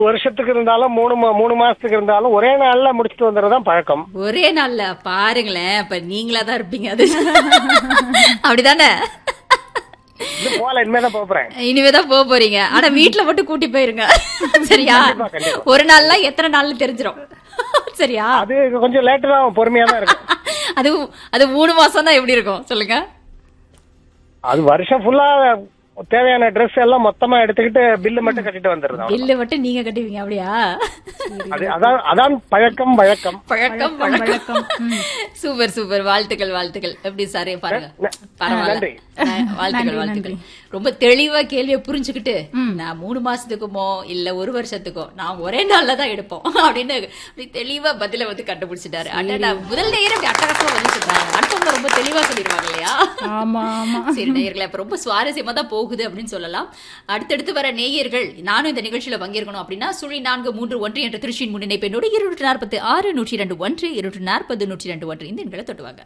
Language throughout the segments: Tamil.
வருஷத்துக்கு இருந்தாலும் மூணு மா- மூணு மாசத்துக்கு இருந்தாலும் ஒரே நாள்ல முடிச்சுட்டு வந்துடுறதுதான் பழக்கம் ஒரே நாள்ல பாருங்களேன் அப்ப நீங்களா தான் இருப்பீங்க அது அப்படிதானே இது போல இனிமேதான் போறேன் இனிமேதான் போக போறீங்க ஆனா வீட்ல மட்டும் கூட்டி போயிருங்க சரியா கண்டிப்பா, கண்டிப்பா. ஒரு நாள்ல எத்தனை நாள்னு தெரிஞ்சிரும் சரியா அது கொஞ்சம் லேட்டு தான் பொறுமையா தான் இருக்கும் அது அது மூணு மாசம் தான் எப்படி இருக்கும் சொல்லுங்க அது வருஷம் ஃபுல்லா தேவையான ட்ரெஸ் எல்லாம் மொத்தமா எடுத்துக்கிட்டு பில்லு மட்டும் கட்டிட்டு வந்துடுறோம் பில்லு மட்டும் நீங்க கட்டுவீங்க அப்படியா அது அதான் அதான் பழக்கம் வழக்கம் பழக்கம் பழக்கம் சூப்பர் சூப்பர் வாழ்த்துக்கள் வாழ்த்துக்கள் எப்படி சார் பாருங்க ந- பரவாயில்ல நன்றி. அஹ், வாழ்த்துக்கள் வாழ்த்துக்கள் ரொம்ப தெளிவா கேள்வியை புரிஞ்சுக்கிட்டு நான் மூணு மாசத்துக்குமோ இல்ல ஒரு வருஷத்துக்கோ நான் ஒரே நாள்ல தான் எடுப்போம் அப்படின்னு அப்படி தெளிவா பதில வந்து கண்டுபிடிச்சிட்டாரு அடடா முதல் நேரம் அப்படி அட்டகாசமா பதில் சொல்றாங்க அடுத்தவங்க ரொம்ப தெளிவா சொல்லிடுவாங்க இல்லையா ஆமா ஆமா சரி நேயர்களே அப்ப ரொம்ப சுவாரஸ்யமா தான் போகுது அப்படின்னு சொல்லலாம் அடுத்தடுத்து வர நேயர்கள் நானும் இந்த நிகழ்ச்சியில பங்கேற்கணும் அப்படின்னா சுழி நான்கு மூன்று ஒன்று என்ற திருச்சியின் முன்னிணைப்பெண்ணோடு இருநூற்று நாற்பத்தி ஆறு நூற்றி இரண்டு ஒன்று இருநூற்று நாற்பது நூற்றி இரண்டு ஒன்று இந்த எண்களை தொட்டுவாங்க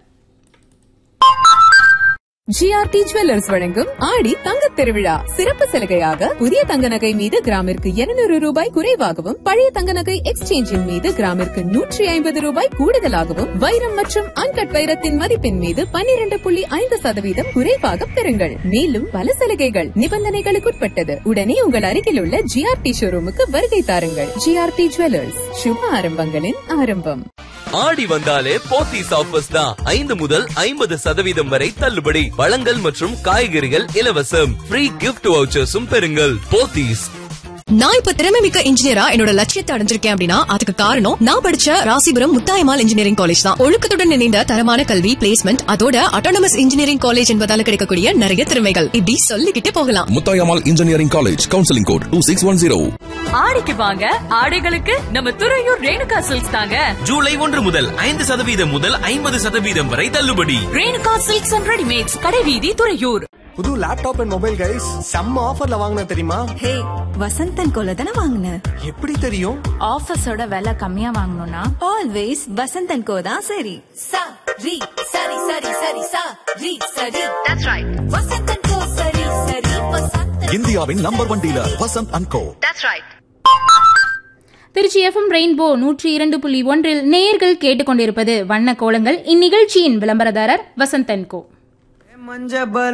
ஜிஆர்டி ஜுவல்லர்ஸ் வழங்கும் ஆடி தங்க திருவிழா சிறப்பு சலுகையாக புதிய தங்க நகை மீது கிராமிற்கு 200 ரூபாய் குறைவாகவும் பழைய தங்க நகை எக்ஸ்சேஞ்சின் மீது கிராமிற்கு நூற்றி ஐம்பது ரூபாய் கூடுதலாகவும் வைரம் மற்றும் அன்கட் வைரத்தின் மதிப்பின் மீது 12.5% புள்ளி ஐந்து சதவீதம் குறைவாக பெறுங்கள் மேலும் பல சலுகைகள் நிபந்தனைகளுக்குட்பட்டது உடனே உங்கள் அருகில் உள்ள ஜிஆர்டி ஷோரூமுக்கு வருகை தாருங்கள் ஜிஆர்டி ஜுவல்லர்ஸ் சுப ஆரம்பங்களின் ஆரம்பம் ஆடி வந்தாலே போத்தீஸ் ஆஃபர்ஸ் தான் ஐந்து முதல் ஐம்பது சதவீதம் வரை தள்ளுபடி பழங்கள் மற்றும் காய்கறிகள் இலவசம் ஃப்ரீ கிஃப்ட் வவுச்சர்ஸும் பெறுங்கள் போத்தீஸ் நான் இப்ப திறமை மிக்க இன்ஜினியரா என்னோட லட்சியத்தை அடைஞ்சிருக்கேன் அப்படின்னா அதுக்கு காரணம் நான் படிச்ச ராசிபுரம் முத்தாயமால் இன்ஜினியரிங் காலேஜ் தான் ஒழுக்கத்துடன் இணைந்த தரமான கல்வி பிளேஸ்மெண்ட் அதோட அட்டானமஸ் இன்ஜினியரிங் காலேஜ் என்பதால கிடைக்கக்கூடிய நிறைய திறமைகள் இப்படி சொல்லிக்கிட்டே போகலாம் Muthayammal engineering college counselling code two six one zero ஆடிக்கு வாங்க ஆடைகளுக்கு நம்ம துறையூர் ரேணுகா சில்க்ஸ் தாங்க ஜூலை ஒன்று முதல் ஐந்து சதவீதம் முதல் ஐம்பது சதவீதம் வரை தள்ளுபடி ரேணுகா சில்க்ஸ் அண்ட் ரெடிமேட்ஸ் கடைவீதி துறையூர் புது லேப்டாப் அண்ட் மொபைல் கைஸ் செம்ம ஆஃபர்ல வாங்கின தெரியுமா ஹே வசந்தன் கோல தானே வாங்கின எப்படி தெரியும் ஆஃபீஸோட விலை கம்மியா வாங்கணும்னா ஆல்வேஸ் வசந்தன் கோ தான் சரி சா ரி சரி சரி சரி சா ரி சரி தட்ஸ் ரைட் வசந்தன் கோ சரி சரி வசந்தன் இந்தியாவின் number one dealer Vasanth and co Trichy FM Rainbow நூற்றி இரண்டு புள்ளி ஒன்றில் நேயர்கள் கேட்டுக்கொண்டிருப்பது வண்ண கோலங்கள் இந்நிகழ்ச்சியின் விளம்பரதாரர் வசந்தன் கோ மஞ்ச